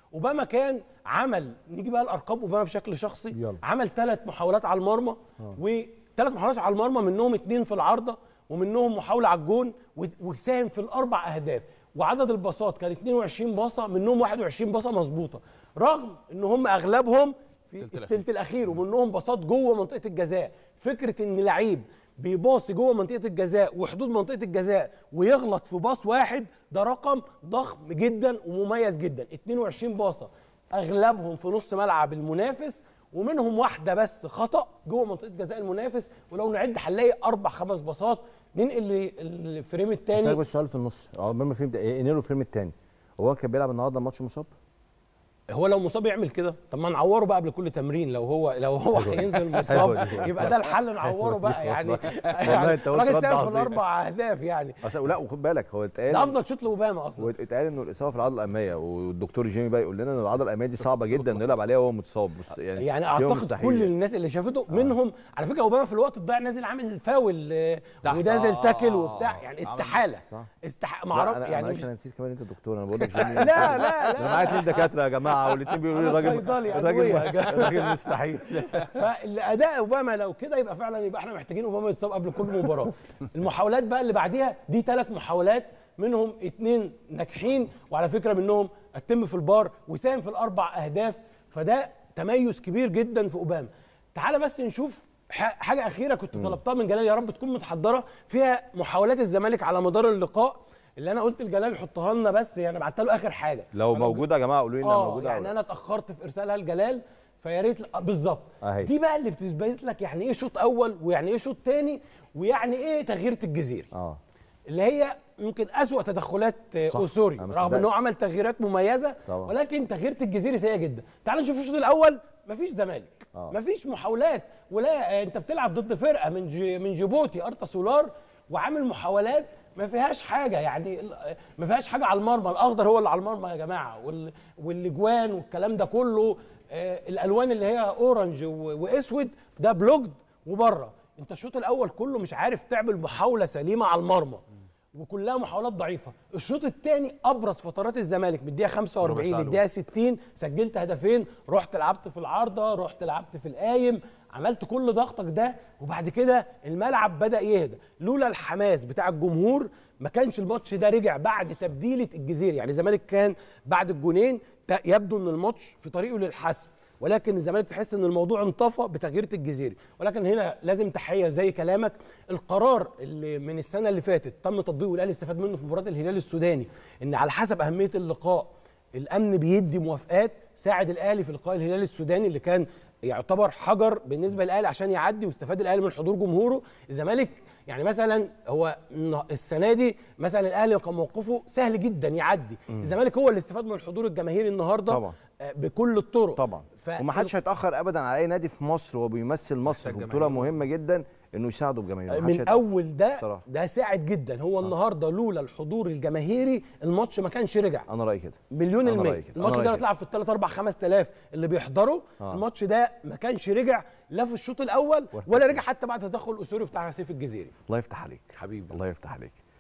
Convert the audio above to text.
اوباما كان عمل نيجي بقى الارقام اوباما بشكل شخصي يلا. عمل ثلاث محاولات على المرمى وثلاث محاولات على المرمى منهم اثنين في العارضه ومنهم محاوله على الجون و- وساهم في الاربع اهداف وعدد الباصات كان 22 باصه منهم 21 باصه مظبوطه رغم ان هم اغلبهم في التلت الأخير. الثلث الاخير ومنهم باصات جوه منطقه الجزاء فكره ان لعيب بيباصي جوه منطقه الجزاء وحدود منطقه الجزاء ويغلط في باص واحد ده رقم ضخم جدا ومميز جدا 22 باصه اغلبهم في نص ملعب المنافس ومنهم واحده بس خطا جوه منطقه جزاء المنافس ولو نعد هنلاقي اربع خمس باصات ننقل للفريم اسالك الثاني بس سؤال في النص اه ما فهمت ايه انيرو الفيلم الثاني هو كان بيلعب النهارده ماتش مصاب هو لو مصاب يعمل كده طب ما نعوره بقى قبل كل تمرين لو هو لو هو هينزل مصاب حلوة دي. يبقى ده الحل نعوره بقى يعني والله أنت قلت الراجل رد ساهم في عظيم. الاربع اهداف يعني أصل لا وخد بالك هو اتقال ده افضل شوط لاوباما اصلا واتقال انه الاصابه في العضله الاماميه والدكتور جيمي بقى يقول لنا ان العضله الاماميه دي صعبه جدا انه يلعب عليها وهو متصاب مست- يعني يعني شيء اعتقد مستحيل كل يعني. الناس اللي شافته منهم على فكره اوباما في الوقت الضايع نازل عامل فاول آه، تحت. ونازل آه، تاكل آه، وبتاع آه. يعني عمل- استحاله صح. استح لا، ما اعرف انا يعني معلش مش انا نسيت كمان انت دكتور انا بقول لك جيمي لا لا لا انا معايا اثنين دكاتره يا جماعه والاثنين بيقولوا لي أنا الراجل صيدلي الراجل أدوية. الراجل مستحيل فالاداء اوباما لو كده يبقى فعلا يبقى احنا محتاجين اوباما يتصاب قبل كل مباراه المحاولات بقى اللي بعديها دي ثلاث محاولات منهم اثنين ناجحين وعلى فكره منهم اتم في البار وساهم في الاربع اهداف فده تميز كبير جدا في اوباما تعال بس نشوف ح- حاجه اخيره كنت طلبتها من جلال يا رب تكون متحضره فيها محاولات الزمالك على مدار اللقاء اللي انا قلت لجلال يحطها لنا بس يعني بعت له اخر حاجه لو فلو موجوده يا جماعه قولوا لي انها اه موجوده يعني انا اتاخرت في ارسالها لجلال فيا ريت آه، بالظبط أهي. دي بقى اللي بتثبت لك يعني ايه شوط اول ويعني ايه شوط تاني ويعني ايه تغييره الجزيري اه اللي هي يمكن اسوأ تدخلات آه، صح. اسوري أنا ما رغم صدقتش. انه عمل تغييرات مميزه طبعا. ولكن تغييره الجزيري سيئه جدا تعال نشوف الشوط الاول مفيش زمالك آه. مفيش محاولات ولا آه، انت بتلعب ضد فرقه من جي من جيبوتي ارتا سولار وعامل محاولات ما فيهاش حاجه يعني ال- آه، ما فيهاش حاجه على المرمى الاخضر هو اللي على المرمى يا جماعه وال- والاجوان والكلام ده كله آه، الالوان اللي هي اورنج و- واسود ده بلوجد وبره انت الشوط الاول كله مش عارف تعمل محاوله سليمه على المرمى وكلها محاولات ضعيفه الشوط الثاني ابرز فترات الزمالك من الدقيقه 45 ربع ساعة للدقيقه 60 سجلت هدفين رحت لعبت في العارضه رحت لعبت في القايم عملت كل ضغطك ده وبعد كده الملعب بدا يهدى لولا الحماس بتاع الجمهور ما كانش الماتش ده رجع بعد تبديله الجزيري يعني الزمالك كان بعد الجونين ت- يبدو ان الماتش في طريقه للحسم ولكن الزمالك تحس ان الموضوع انطفى بتغيير الجزيري ولكن هنا لازم تحيه زي كلامك القرار اللي من السنه اللي فاتت تم تطبيقه والاهلي استفاد منه في مباراه الهلال السوداني ان على حسب اهميه اللقاء الامن بيدي موافقات ساعد الاهلي في لقاء الهلال السوداني اللي كان يعتبر حجر بالنسبه للاهلي عشان يعدي واستفاد الاهلي من حضور جمهوره الزمالك يعني مثلا هو الن- السنه دي مثلا الاهلي كان موقفه سهل جدا يعدي الزمالك هو اللي استفاد من الحضور الجماهيري النهارده طبعا. آه، بكل الطرق طبعا ف- ومحدش هيتاخر ابدا على اي نادي في مصر وهو بيمثل مصر محتاج في بطوله جماهير. مهمه جدا انه يساعده بجماهيره محدش من هيتأخر. اول ده بصراحة. ده ساعد جدا هو النهارده لولا الحضور الجماهيري الماتش ما كانش رجع انا رايي كده مليون أنا المية رأيي كده. الماتش أنا ده رأيي اتلعب في الثلاث اربع خمس تلاف اللي بيحضروا آه. الماتش ده ما كانش رجع لا في الشوط الاول ولا رجع حتى بعد تدخل الاسوري بتاع سيف الجزيري الله يفتح عليك حبيبي الله يفتح عليك